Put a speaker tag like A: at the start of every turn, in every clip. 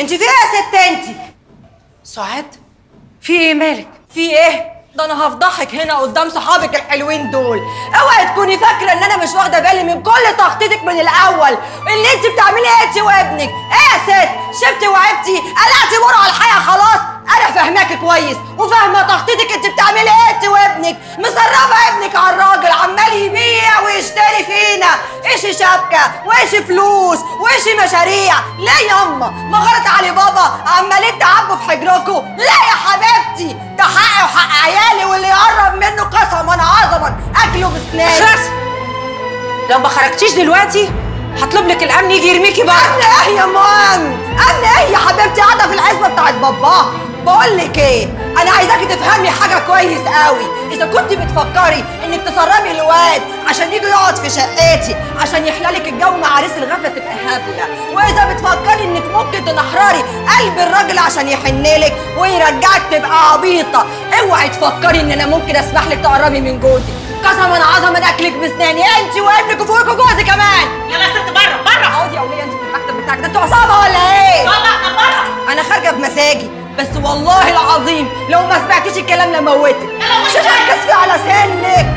A: انت في ايه يا ست انت
B: سعاد في ايه مالك
A: في ايه ده انا هفضحك هنا قدام صحابك الحلوين دول اوعي تكوني فاكره ان انا مش واخده بالي من كل تخطيطك من الاول اللي انت بتعمليه انت وابنك ايه يا ست شبتي وعبتي قلعتي بره على الحياه خلاص انا فاهماكي كويس وفاهمه تخطيطك انت بتعملي ايه انت وابنك مسربه ابنك على الراجل عمال يبيع ويشتري فينا ايش شبكه وايش فلوس وايش مشاريع ليه ياما ما غلط علي بابا عمالين تعبوا في حجركم لا يا حبيبتي ده حقي وحق عيالي واللي يقرب منه قسما عظما اكله بسنان
B: خلاص لو ما خرجتيش دلوقتي هطلب لك الامن يجي يرميكي بره
A: امن ايه يا مان امن ايه يا حبيبتي قاعده في العزبه بتاعت باباه بقول لك ايه انا عايزاكي تفهمي حاجه كويس قوي اذا كنت بتفكري انك تسربي الواد عشان يجي يقعد في شقتي عشان يحلالك الجو مع عريس الغفله تبقى هبله واذا بتفكري انك ممكن تنحرري قلب الراجل عشان يحنلك ويرجعك تبقى عبيطه اوعي تفكري ان انا ممكن اسمح لك تقربي من جوزي قسما عظما اكلك بسناني انت وابنك وفوقك جوزي كمان
B: يلا يا ست بره بره
A: اقعدي يا وليه انت في المكتب بتاعك ده انتوا عصابه ولا ايه؟
B: يلا بره
A: انا خارجه بمزاجي بس والله العظيم لو ما سمعتيش الكلام لموتك مش هركز على سنك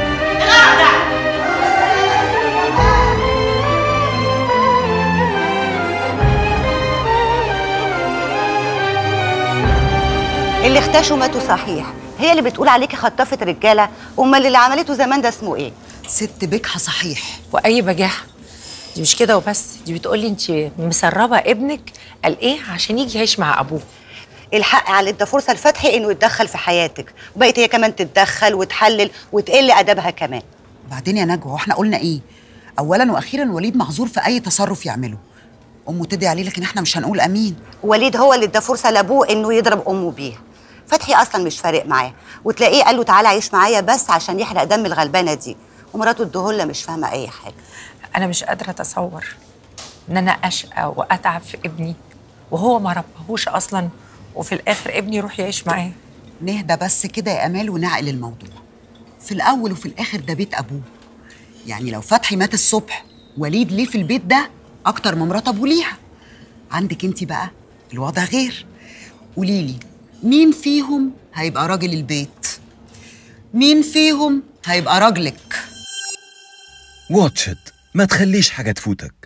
C: اللي اختشوا ماتوا صحيح هي اللي بتقول عليكي خطافة رجالة امال اللي عملته زمان ده اسمه ايه
D: ست بجحة صحيح
B: واي بجاحه دي مش كده وبس دي بتقولي انت مسربه ابنك قال ايه عشان يجي يعيش مع ابوه
C: الحق على ادى فرصة لفتحي انه يتدخل في حياتك وبقت هي كمان تتدخل وتحلل وتقل ادبها كمان
D: بعدين يا نجوى واحنا قلنا ايه اولا واخيرا وليد معذور في اي تصرف يعمله امه تدعي عليه لكن احنا مش هنقول امين
C: وليد هو اللي ادى فرصة لابوه انه يضرب امه بيها فتحي اصلا مش فارق معاه وتلاقيه قال له تعالى عيش معايا بس عشان يحرق دم الغلبانه دي ومراته الدهله مش فاهمه اي حاجه
B: انا مش قادره اتصور ان انا اشقى واتعب في ابني وهو ما ربهوش اصلا وفي الاخر ابني يروح يعيش معاه
D: نهدى بس كده يا امال ونعقل الموضوع في الاول وفي الاخر ده بيت ابوه يعني لو فتحي مات الصبح وليد ليه في البيت ده اكتر من مرات ابوه ليها عندك انت بقى الوضع غير قوليلي مين فيهم هيبقى راجل البيت مين فيهم هيبقى راجلك
E: واتشت ما تخليش حاجة تفوتك